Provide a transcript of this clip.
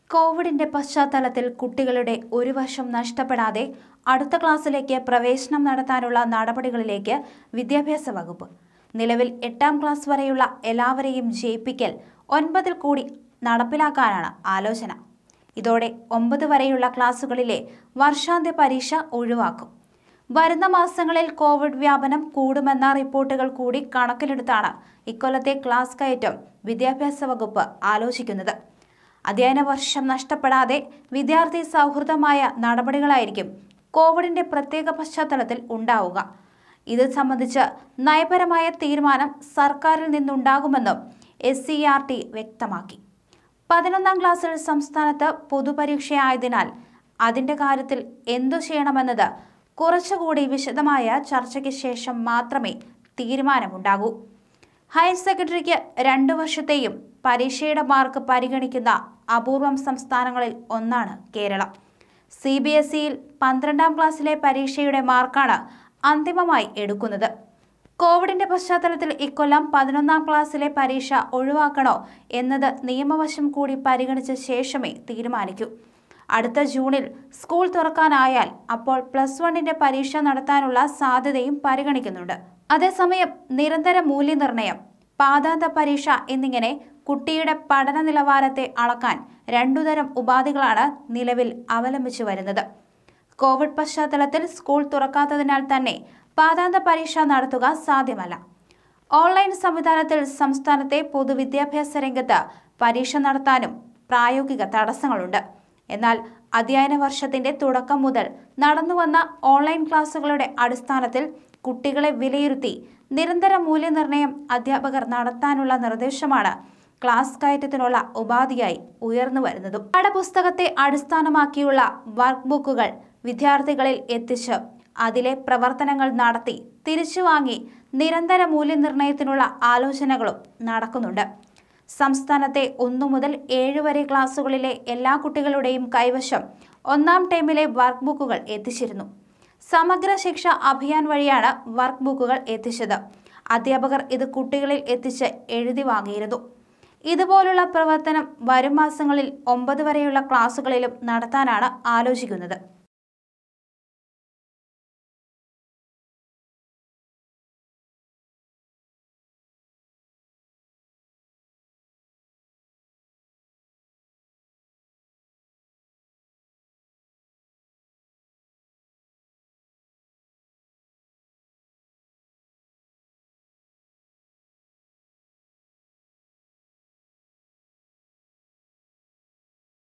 കോവിഡിന്റെ പശ്ചാത്തലത്തിൽ കുട്ടികളുടെ ഒരു വർഷം നഷ്ടപ്പെടാതെ അടുത്ത ക്ലാസ്സിലേക്ക് പ്രവേശനം നടത്താനുള്ള നടപടികളിലേക്ക് വിദ്യാഭ്യാസ വകുപ്പ് നിലവിൽ എട്ടാം ക്ലാസ് വരെയുള്ള എല്ലാവരെയും ജയിപ്പിക്കൽ ഒൻപതിൽ കൂടി നടപ്പിലാക്കാനാണ് ആലോചന ഇതോടെ ഒമ്പത് വരെയുള്ള ക്ലാസുകളിലെ വർഷാന്ത്യ പരീക്ഷ ഒഴിവാക്കും വരുന്ന മാസങ്ങളിൽ കോവിഡ് വ്യാപനം കൂടുമെന്ന റിപ്പോർട്ടുകൾ കൂടി കണക്കിലെടുത്താണ് ഇക്കൊല്ലത്തെ ക്ലാസ് കയറ്റം വിദ്യാഭ്യാസ വകുപ്പ് ആലോചിക്കുന്നത് അധ്യയന വർഷം നഷ്ടപ്പെടാതെ വിദ്യാർത്ഥി സൗഹൃദമായ നടപടികളായിരിക്കും കോവിഡിന്റെ പ്രത്യേക പശ്ചാത്തലത്തിൽ ഉണ്ടാവുക ഇത് സംബന്ധിച്ച് നയപരമായ തീരുമാനം സർക്കാരിൽ നിന്നുണ്ടാകുമെന്നും എസ് സി ആർ ടി വ്യക്തമാക്കി പതിനൊന്നാം ക്ലാസ്സിൽ സംസ്ഥാനത്ത് പൊതുപരീക്ഷയായതിനാൽ അതിന്റെ കാര്യത്തിൽ എന്തു ചെയ്യണമെന്നത് കുറച്ചുകൂടി വിശദമായ ചർച്ചയ്ക്ക് ശേഷം മാത്രമേ തീരുമാനമുണ്ടാകൂ ഹയർ സെക്കൻഡറിക്ക് രണ്ടു വർഷത്തെയും പരീക്ഷയുടെ മാർക്ക് പരിഗണിക്കുന്ന അപൂർവം സംസ്ഥാനങ്ങളിൽ ഒന്നാണ് കേരളം സി ബി എസ് ഇയിൽ പന്ത്രണ്ടാം ക്ലാസ്സിലെ പരീക്ഷയുടെ മാർക്കാണ് അന്തിമമായി എടുക്കുന്നത് കോവിഡിന്റെ പശ്ചാത്തലത്തിൽ ഇക്കൊല്ലം പതിനൊന്നാം ക്ലാസ്സിലെ പരീക്ഷ ഒഴിവാക്കണോ എന്നത് നിയമവശം കൂടി പരിഗണിച്ച ശേഷമേ തീരുമാനിക്കൂ അടുത്ത ജൂണിൽ സ്കൂൾ തുറക്കാനായാൽ അപ്പോൾ പ്ലസ് വണ്ണിന്റെ പരീക്ഷ നടത്താനുള്ള സാധ്യതയും പരിഗണിക്കുന്നുണ്ട് അതേസമയം നിരന്തര മൂല്യനിർണ്ണയം പാദാന്ത പരീക്ഷ എന്നിങ്ങനെ കുട്ടിയുടെ പഠന നിലവാരത്തെ അളക്കാൻ രണ്ടുതരം ഉപാധികളാണ് നിലവിൽ അവലംബിച്ചു വരുന്നത് കോവിഡ് പശ്ചാത്തലത്തിൽ സ്കൂൾ തുറക്കാത്തതിനാൽ തന്നെ പാദാന്ത പരീക്ഷ നടത്തുക സാധ്യമല്ല ഓൺലൈൻ സംവിധാനത്തിൽ സംസ്ഥാനത്തെ പൊതുവിദ്യാഭ്യാസ രംഗത്ത് പരീക്ഷ നടത്താനും പ്രായോഗിക തടസ്സങ്ങളുണ്ട് എന്നാൽ അധ്യയന വർഷത്തിന്റെ തുടക്കം മുതൽ നടന്നുവന്ന ഓൺലൈൻ ക്ലാസുകളുടെ അടിസ്ഥാനത്തിൽ കുട്ടികളെ വിലയിരുത്തി നിരന്തര മൂല്യനിർണ്ണയം അധ്യാപകർ നടത്താനുള്ള നിർദ്ദേശമാണ് ക്ലാസ് കയറ്റത്തിനുള്ള ഉപാധിയായി ഉയർന്നു വരുന്നതും പാഠപുസ്തകത്തെ അടിസ്ഥാനമാക്കിയുള്ള വർക്ക് ബുക്കുകൾ വിദ്യാർത്ഥികളിൽ എത്തിച്ച് അതിലെ പ്രവർത്തനങ്ങൾ നടത്തി തിരിച്ചു വാങ്ങി നിരന്തര മൂല്യനിർണ്ണയത്തിനുള്ള ആലോചനകളും നടക്കുന്നുണ്ട് സംസ്ഥാനത്തെ ഒന്നു മുതൽ ഏഴ് വരെ ക്ലാസ്സുകളിലെ എല്ലാ കുട്ടികളുടെയും കൈവശം ഒന്നാം ടൈമിലെ വർക്ക് ബുക്കുകൾ എത്തിച്ചിരുന്നു സമഗ്ര ശിക്ഷ അഭിയാൻ വഴിയാണ് വർക്ക് ബുക്കുകൾ എത്തിച്ചത് അധ്യാപകർ ഇത് കുട്ടികളിൽ എത്തിച്ച് എഴുതി വാങ്ങിയിരുന്നു ഇതുപോലുള്ള പ്രവർത്തനം വരും മാസങ്ങളിൽ ഒമ്പത് വരെയുള്ള ക്ലാസ്സുകളിലും നടത്താനാണ് ആലോചിക്കുന്നത്